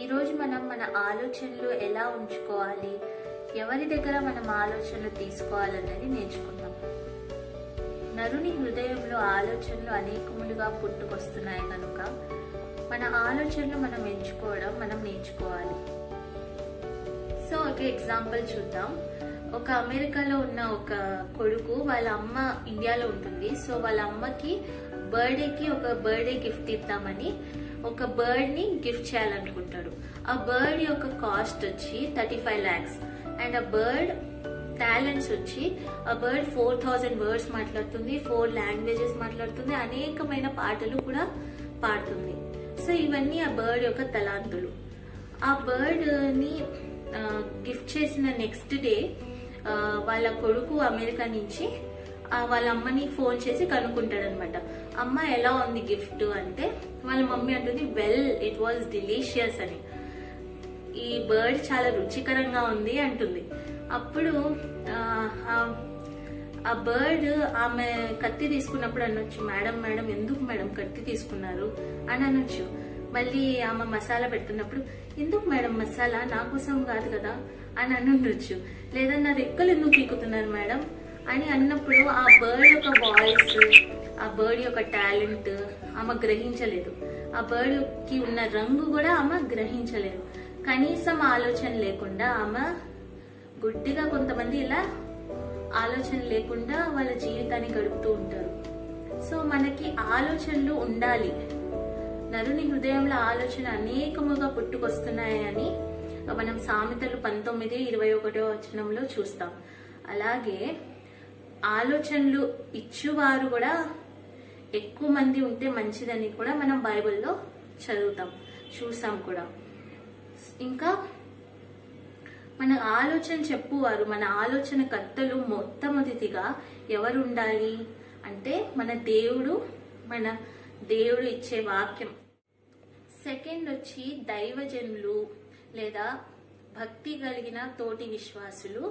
ఈరోజు మనం మన ఆలోచనలు ఎలా ఉంచుకోవాలి ఎవరి దగ్గర మనం ఆలోచనలు తీసుకోవాలన్నది నేర్చుకుందాం నరుని హృదయంలో ఆలోచనలు అనేకములుగా పుట్టుకొస్తున్నాయి కనుక మన ఆలోచనలు మనం ఎంచుకోవడం మనం నేర్చుకోవాలి సో ఒక ఎగ్జాంపుల్ చూద్దాం ఒక అమెరికాలో ఉన్న ఒక కొడుకు వాళ్ళ అమ్మ ఇండియాలో ఉంటుంది సో వాళ్ళ అమ్మకి బర్త్డేకి ఒక బర్త్డే గిఫ్ట్ ఇద్దామని ఒక బర్డ్ ని గిఫ్ట్ చేయాలనుకుంటాడు ఆ బర్డ్ యొక్క కాస్ట్ వచ్చి thirty five lakhs and uh bird talents వచ్చి uh bird four thousand words మాట్లాడుతుంది ఫోర్ లాంగ్వేజెస్ మాట్లాడుతుంది అనేకమైన పాటలు కూడా పాడుతుంది సో ఇవన్నీ ఆ బర్డ్ యొక్క తలాంతులు ఆ బర్డ్ ని గిఫ్ట్ చేసిన నెక్స్ట్ డే వాళ్ళ కొడుకు అమెరికా నుంచి ఆ వాళ్ళ అమ్మని ఫోన్ చేసి కనుక్కుంటాడు అనమాట అమ్మ ఎలా ఉంది గిఫ్ట్ అంటే వాళ్ళ మమ్మీ అంటుంది వెల్ ఇట్ వాజ్ డిలీషియస్ అని ఈ బర్డ్ చాలా రుచికరంగా ఉంది అంటుంది అప్పుడు ఆ, ఆ- ఆ బర్డ్ ఆమె కత్తి తీసుకున్నప్పుడు అనొచ్చు మేడం మేడం ఎందుకు మేడం కత్తి తీసుకున్నారు అని అనొచ్చు మళ్ళీ ఆమె మసాలా పెడుతున్నప్పుడు ఎందుకు మేడం మసాలా నా కోసం కాదు కదా అని అని ఉండొచ్చు లేదా నా రెక్కలు ఎందుకు పీకుతున్నారు మేడం అని అన్నప్పుడు ఆ బర్డ్ యొక్క వాయిస్ ఆ బర్డ్ యొక్క టాలెంట్ ఆమె గ్రహించలేదు ఆ బర్డ్ కి ఉన్న రంగు కూడా ఆమె గ్రహించలేదు కనీసం ఆలోచన లేకుండా ఆమె గుడ్డిగా కొంతమంది ఇలా ఆలోచన లేకుండా వాళ్ళ జీవితాన్ని గడుపుతూ ఉంటారు సో మనకి ఆలోచనలు ఉండాలి నరుని హృదయంలో ఆలోచన అనేకముగా పుట్టుకొస్తున్నాయని మనం సామెతలు పంతొమ్మిది ఇరవై ఒకటో వచనంలో చూస్తాం అలాగే ఆలోచనలు ఇచ్చువారు కూడా ఎక్కువ మంది ఉంటే మంచిదని కూడా మనం బైబిల్లో చదువుతాం చూసాం కూడా ఇంకా మన ఆలోచన చెప్పువారు మన ఆలోచన కర్తలు మొట్టమొదటిగా ఎవరు ఉండాలి అంటే మన దేవుడు మన దేవుడు ఇచ్చే వాక్యం సెకండ్ వచ్చి దైవజనులు లేదా భక్తి కలిగిన తోటి విశ్వాసులు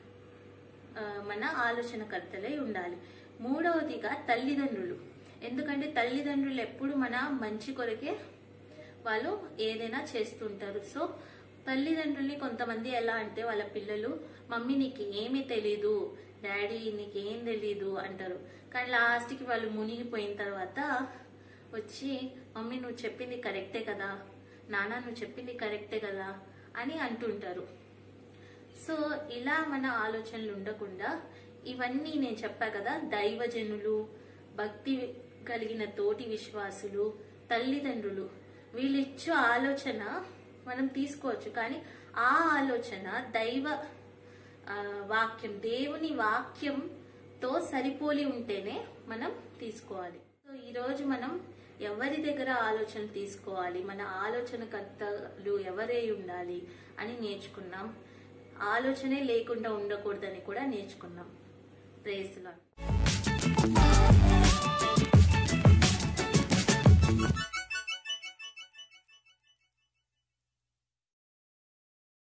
ఆ, మన ఆలోచనకర్తలై ఉండాలి మూడవదిగా తల్లిదండ్రులు ఎందుకంటే తల్లిదండ్రులు ఎప్పుడు మన మంచి కొరకే వాళ్ళు ఏదైనా చేస్తుంటారు సో తల్లిదండ్రుల్ని కొంతమంది ఎలా అంటే వాళ్ళ పిల్లలు మమ్మీ నీకు ఏమీ తెలీదు డాడీ నీకేం తెలీదు అంటారు కానీ లాస్ట్కి వాళ్ళు మునిగిపోయిన తర్వాత వచ్చి మమ్మీ నువ్వు చెప్పింది కరెక్టే కదా నాన్న నువ్వు చెప్పింది కరెక్టే కదా అని అంటుంటారు సో ఇలా మన ఆలోచనలు ఉండకుండా ఇవన్నీ నేను చెప్పా కదా దైవజనులు భక్తి కలిగిన తోటి విశ్వాసులు తల్లిదండ్రులు వీళ్ళిచ్చు ఆలోచన మనం తీసుకోవచ్చు కానీ ఆ ఆలోచన దైవ ఆ, వాక్యం దేవుని వాక్యంతో సరిపోలి ఉంటేనే మనం తీసుకోవాలి సో ఈరోజు మనం ఎవరి దగ్గర ఆలోచన తీసుకోవాలి మన ఆలోచనకర్తలు ఎవరై ఉండాలి అని నేర్చుకున్నాం ఆలోచనే లేకుండా ఉండకూడదని కూడా నేర్చుకున్నాం ప్రేస్లా